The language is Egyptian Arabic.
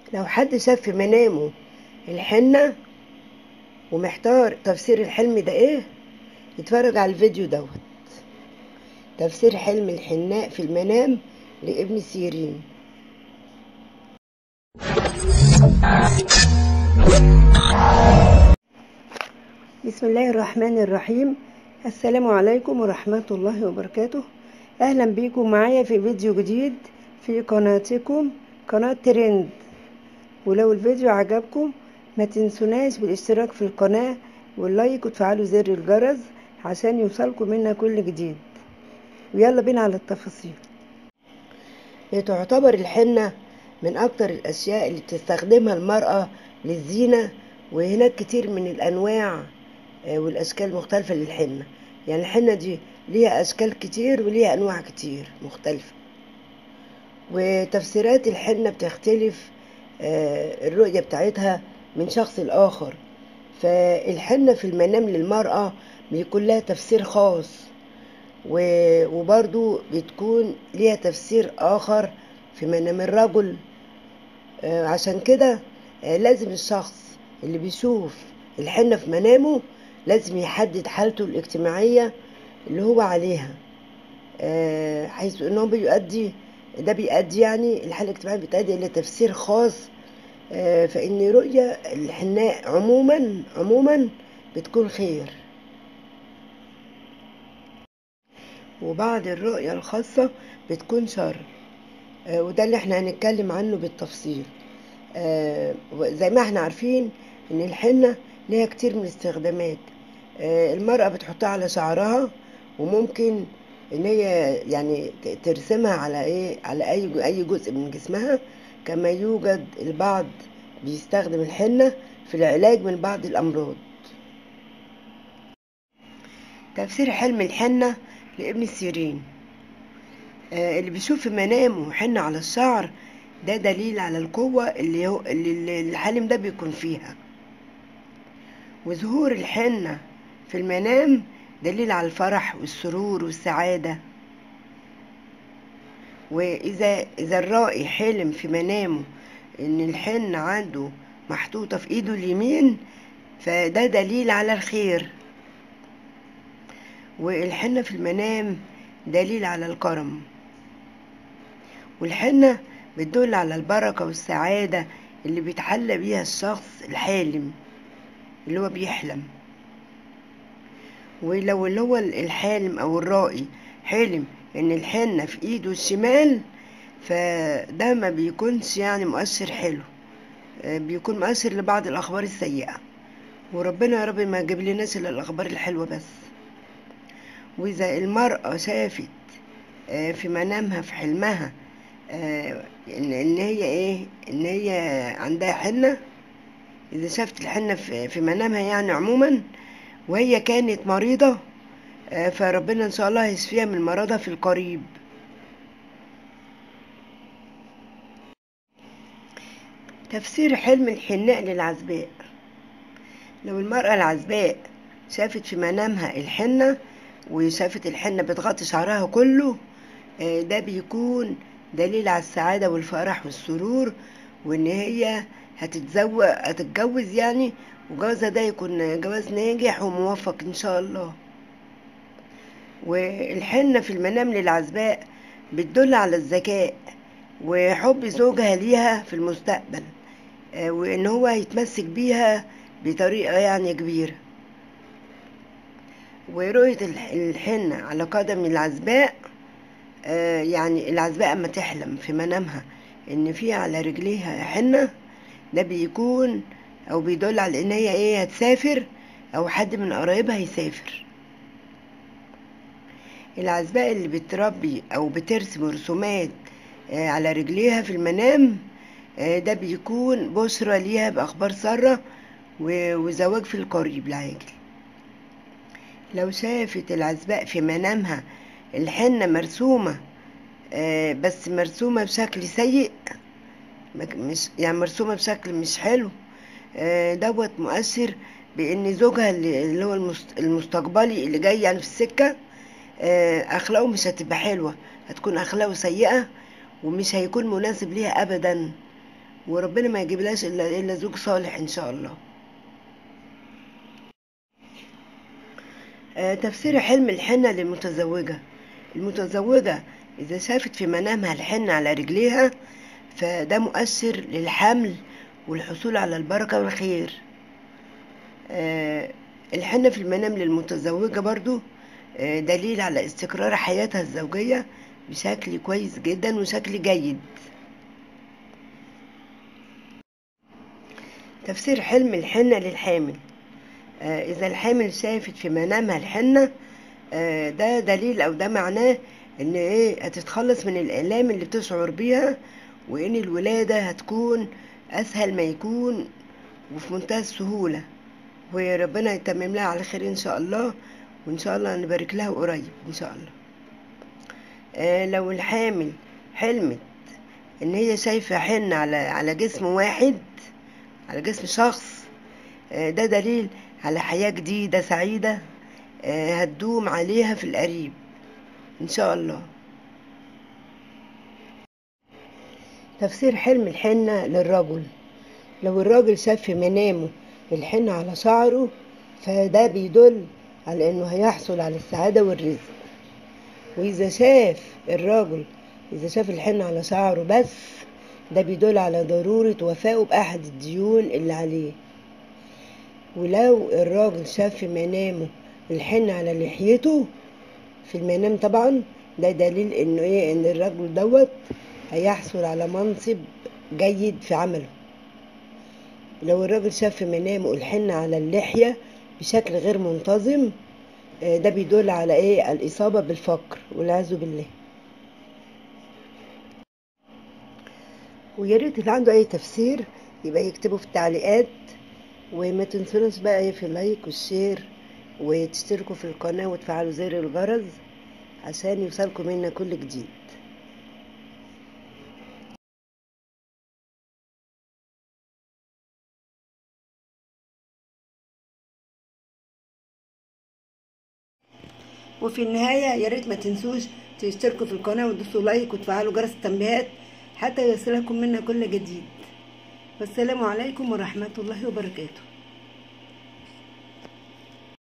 لو حد شاف في منامه الحنة ومحتار تفسير الحلم ده ايه يتفرج على الفيديو دوت تفسير حلم الحناء في المنام لابن سيرين بسم الله الرحمن الرحيم السلام عليكم ورحمة الله وبركاته أهلا بيكم معايا في فيديو جديد في قناتكم قناة ترند ولو الفيديو عجبكم ما تنسوناش بالاشتراك في القناة واللايك وتفعلوا زر الجرس عشان يوصلكم منا كل جديد ويلا بينا على التفاصيل تعتبر الحنة من أكتر الأشياء اللي بتستخدمها المرأة للزينة وهناك كتير من الأنواع والأشكال المختلفة للحنة يعني الحنة دي ليها أشكال كتير وليها أنواع كتير مختلفة وتفسيرات الحنة بتختلف الرؤية بتاعتها من شخص لآخر فالحنة في المنام للمرأة بيكون لها تفسير خاص وبرضو بتكون ليها تفسير آخر في منام الرجل عشان كده لازم الشخص اللي بيشوف الحنة في منامه لازم يحدد حالته الاجتماعية اللي هو عليها حيث انه بيؤدي ده بيؤدي يعني الحالة الاجتماعية بتؤدي إلى تفسير خاص فإن رؤية الحناء عموما عموما بتكون خير وبعض الرؤية الخاصة بتكون شر وده اللي احنا هنتكلم عنه بالتفصيل زي ما احنا عارفين ان الحنة ليها كتير من الاستخدامات المرأة بتحطها على شعرها وممكن ان هي يعني ترسمها على ايه على اي اي جزء من جسمها كما يوجد البعض بيستخدم الحنة في العلاج من بعض الامراض تفسير حلم الحنة لابن سيرين اللي بيشوف في منامه حنة على الشعر ده دليل على القوة اللي, هو اللي الحالم ده بيكون فيها وظهور الحنة في المنام دليل على الفرح والسرور والسعادة وإذا إذا الرائي حلم في منامه إن الحنة عنده محطوطة في إيده اليمين فده دليل على الخير والحنة في المنام دليل على الكرم والحنة بتدل على البركة والسعادة اللي بيتحلى بيها الشخص الحالم اللي هو بيحلم ولو اللي هو الحالم او الرائي حلم ان الحنة في ايده الشمال فده ما بيكونش يعني مؤثر حلو بيكون مؤثر لبعض الاخبار السيئة وربنا يا رب ما يجيب لناش الا الاخبار الحلوة بس واذا المرأة شافت في منامها في حلمها ان هي ايه ان هي عندها حنة اذا شافت الحنة في منامها يعني عموما وهي كانت مريضة فربنا إن شاء الله يشفيها من مرضها في القريب تفسير حلم الحناء للعزباء لو المرأة العزباء شافت في منامها الحنة وشافت الحنة بتغطي شعرها كله ده بيكون دليل على السعادة والفرح والسرور وإن هي هتتزوج هتتجوز يعني وجوازها ده يكون جواز ناجح وموفق ان شاء الله والحنة في المنام للعزباء بتدل على الذكاء وحب زوجها ليها في المستقبل وان هو هيتمسك بيها بطريقة يعني كبيرة ورؤية الحنة على قدم العزباء يعني العزباء اما تحلم في منامها ان في على رجليها حنة ده بيكون او بيدل على ان هي ايه هتسافر او حد من قرايبها هيسافر العزباء اللي بتربي او بترسم رسومات على رجليها في المنام ده بيكون بشرى ليها باخبار ساره وزواج في القريب العاجل لو شافت العزباء في منامها الحنة مرسومة بس مرسومة بشكل سيء مش يعني مرسومة بشكل مش حلو دوت مؤثر بان زوجها اللي هو المستقبلي اللي جاي يعني في السكه اخلاقه مش هتبقى حلوه هتكون اخلاقه سيئه ومش هيكون مناسب ليها ابدا وربنا ما يجيبلهاش الا الا زوج صالح ان شاء الله آه، تفسير حلم الحنة للمتزوجة المتزوجة إذا شافت في منامها الحنة على رجليها فده مؤثر للحمل والحصول على البركة والخير آه، الحنة في المنام للمتزوجة برضو آه، دليل على استقرار حياتها الزوجية بشكل كويس جدا وشكل جيد تفسير حلم الحنة للحامل آه، إذا الحامل شافت في منامها الحنة آه، ده دليل أو ده معناه إن إيه هتتخلص من الآلام اللي بتشعر بيها وإن الولادة هتكون أسهل ما يكون وفي منتهى السهولة وربنا يتمم لها على خير إن شاء الله وإن شاء الله نبارك لها قريب إن شاء الله آه، لو الحامل حلمت إن هي شايفة حنة على على جسم واحد على جسم شخص آه، ده دليل على حياة جديدة سعيدة آه، هتدوم عليها في القريب إن شاء الله تفسير حلم الحنة للرجل لو الراجل شاف في منامه الحنة على شعره فده بيدل على إنه هيحصل على السعادة والرزق وإذا شاف الراجل إذا شاف الحنة على شعره بس ده بيدل على ضرورة وفائه بأحد الديون اللي عليه ولو الراجل شاف في منامه الحنة على لحيته في المنام طبعا ده دليل انه ايه ان الرجل دوت هيحصل على منصب جيد في عمله لو الراجل شاف في منامه الحنة على اللحية بشكل غير منتظم آه، ده بيدل على ايه الإصابة بالفقر والعياذ بالله ويا ريت اللي عنده اي تفسير يبقى يكتبه في التعليقات وما تنسوناش بقى ايه في اللايك والشير وتشتركوا في القناة وتفعلوا زر الجرس عشان يوصلكم منا كل جديد وفي النهاية يا ريت ما تنسوش تشتركوا في القناة وتدوسوا لايك وتفعلوا جرس التنبيهات حتى يصلكم منا كل جديد والسلام عليكم ورحمة الله وبركاته